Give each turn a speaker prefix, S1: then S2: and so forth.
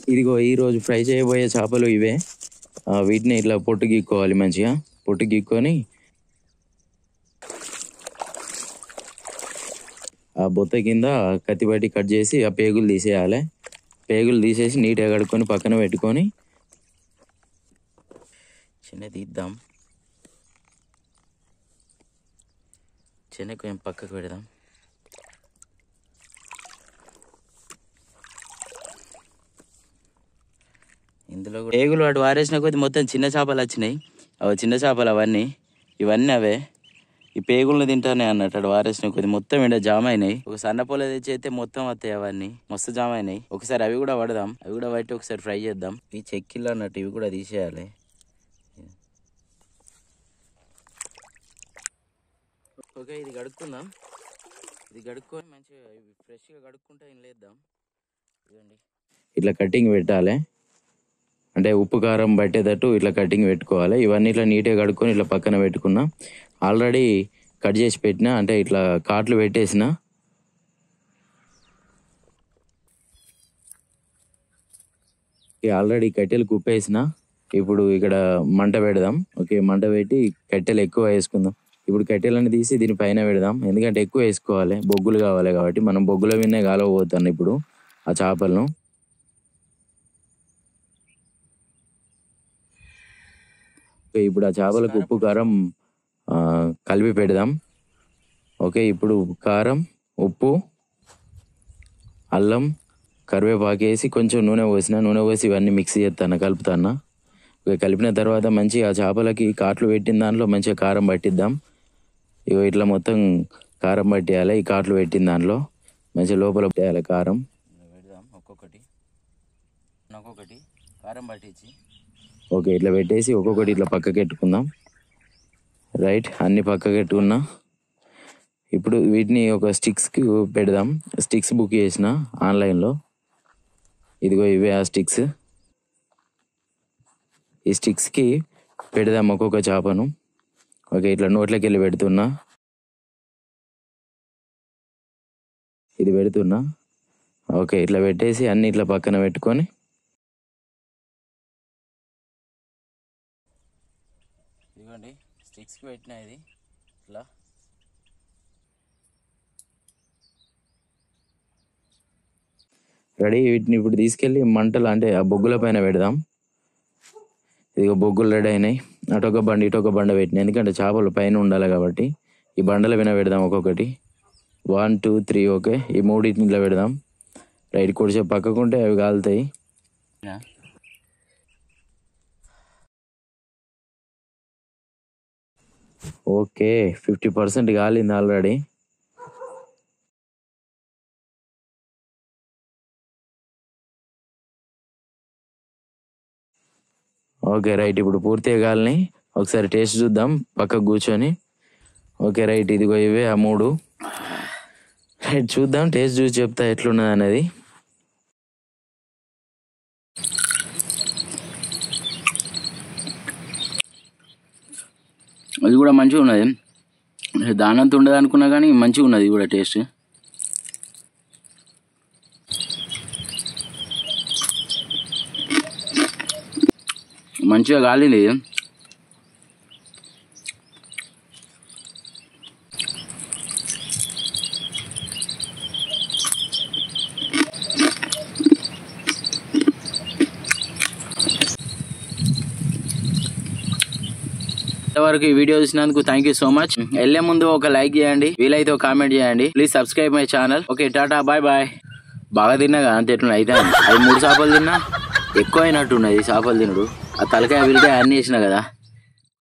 S1: ఇదిగో ఈ రోజు ఫ్రై చేయబోయే చేపలు ఇవే ఆ, వీటిని ఇట్లా పొట్టు గీక్కోవాలి మంచిగా పొట్టు గీక్కొని ఆ బొత్త కింద కత్తి పట్టి కట్ చేసి ఆ పేగులు తీసేయాలి పేగులు తీసేసి నీట్గా కడుక్కొని పక్కన పెట్టుకొని చిన్న తీద్దాం చిన్న కొంచెం పక్కకు పెడదాం ఇందులో కూడా పేగులు వాటి వారేసిన కొద్ది మొత్తం చిన్న చేపలు వచ్చినాయి అవి చిన్న చేపలు అవన్నీ ఇవన్నీ అవే ఈ పేగులను తింటానే అన్నట్టు అటు వారేసిన కొద్ది మొత్తం ఎండ జామ అయినాయి ఒక సన్న పొల తెచ్చి అయితే మొత్తం వస్తాయి అవన్నీ మస్తు జామ అయినాయి ఒకసారి అవి కూడా పడదాం అవి కూడా పట్టి ఒకసారి ఫ్రై చేద్దాం ఈ చెక్కిళ్ళు అన్నట్టు ఇవి కూడా తీసేయాలి ఓకే ఇది కడుక్కుందాం ఇది కడుక్కొని మంచిగా ఇవి ఫ్రెష్గా కడుక్కుంటే ఏం లేద్దాం ఇదండి ఇట్లా కటింగ్ పెట్టాలి అంటే ఉప్పు కారం పట్టేటట్టు ఇట్లా కటింగ్ పెట్టుకోవాలి ఇవన్నీ ఇట్లా నీట్గా కడుక్కొని ఇట్లా పక్కన పెట్టుకున్నా ఆల్రెడీ కట్ చేసి పెట్టిన అంటే ఇట్లా కాట్లు పెట్టేసిన ఆల్రెడీ కట్టెలు కుప్పేసిన ఇప్పుడు ఇక్కడ మంట పెడదాం ఓకే మంట పెట్టి కట్టెలు ఎక్కువ వేసుకుందాం ఇప్పుడు కట్టెలను తీసి దీని పైన పెడదాం ఎందుకంటే ఎక్కువ వేసుకోవాలి బొగ్గులు కావాలి కాబట్టి మనం బొగ్గుల విన్నే కాలవబోతాను ఇప్పుడు ఆ చేపలను ఓకే ఇప్పుడు ఆ చేపలకు ఉప్పు కారం ఆ, కలిపి పెడదాం ఓకే ఇప్పుడు కారం ఉప్పు అల్లం కరివేపాకు వేసి కొంచెం నూనె పోసిన నూనె పోసి ఇవన్నీ మిక్స్ చేస్తాను కలుపుతాను ఓకే కలిపిన తర్వాత మంచి ఆ చేపలకి కాట్లు పెట్టిన దాంట్లో మంచిగా కారం పట్టిద్దాం ఇగో ఇట్లా మొత్తం కారం పట్టేయాలి ఈ కాట్లు పెట్టిన దాంట్లో మంచిగా లోపల పెట్టేయాలి కారం పెడదాం ఒక్కొక్కటి ఒక్కొక్కటి కారం పట్టించి ఓకే ఇట్లా పెట్టేసి ఒక్కొక్కటి ఇట్లా పక్కకి పెట్టుకుందాం రైట్ అన్ని పక్కకి పెట్టుకున్నా ఇప్పుడు వీటిని ఒక స్టిక్స్కి పెడదాం స్టిక్స్ బుక్ చేసిన ఆన్లైన్లో ఇదిగో ఇవే ఆ స్టిక్స్ ఈ స్టిక్స్కి పెడదాం ఒక్కొక్క చేపను ఓకే ఇట్లా నోట్లోకి వెళ్ళి పెడుతున్నా ఇది పెడుతున్నా ఓకే ఇట్లా పెట్టేసి అన్ని ఇట్లా పక్కన పెట్టుకొని ఇదిగోండి స్టిక్స్కి పెట్టిన ఇది ఇట్లా రెడీ వీటిని ఇప్పుడు తీసుకెళ్ళి మంటలు అంటే ఆ బొగ్గుల పైన పెడదాం ఇదిగో బొగ్గులు రెడీ అయినాయి అటొక బండ ఇటొక బండ పెట్టినాయి ఎందుకంటే చేపలు పైన ఉండాలి కాబట్టి ఈ బండల పైన పెడదాం ఒక్కొక్కటి వన్ టూ త్రీ ఓకే ఈ మూడింటిని ఇట్లా పెడదాం రైట్ కొడిసేపు పక్కకుంటే అవి కాలుతాయి ఓకే ఫిఫ్టీ పర్సెంట్ కాలింది ఆల్రెడీ ఓకే రైట్ ఇప్పుడు పూర్తిగా కాలని ఒకసారి టేస్ట్ చూద్దాం పక్కకు కూర్చొని ఓకే రైట్ ఇదిగో ఇవే ఆ మూడు రైట్ చూద్దాం టేస్ట్ చూసి చెప్తా ఎట్లున్నది అనేది
S2: అది కూడా మంచిగా ఉన్నది దానంత ఉండదు అనుకున్నా కానీ మంచిగా ఉన్నది ఇది కూడా టేస్ట్ మంచిగా కాలింది ఇంతవరకు ఈ వీడియో చూసినందుకు థ్యాంక్ యూ సో మచ్ వెళ్లే ముందు ఒక లైక్ చేయండి వీలైతే ఒక కామెంట్ చేయండి please subscribe my channel okay tata bye bye బాగా తిన్నా కదా అంత ఎట్లా అయితే అది మూడు చేపలు తిన్నా ఎక్కువ అయినట్టున్నది చేపలు తినడు ఆ తలకాయ విరికాయ అన్ని వేసిన కదా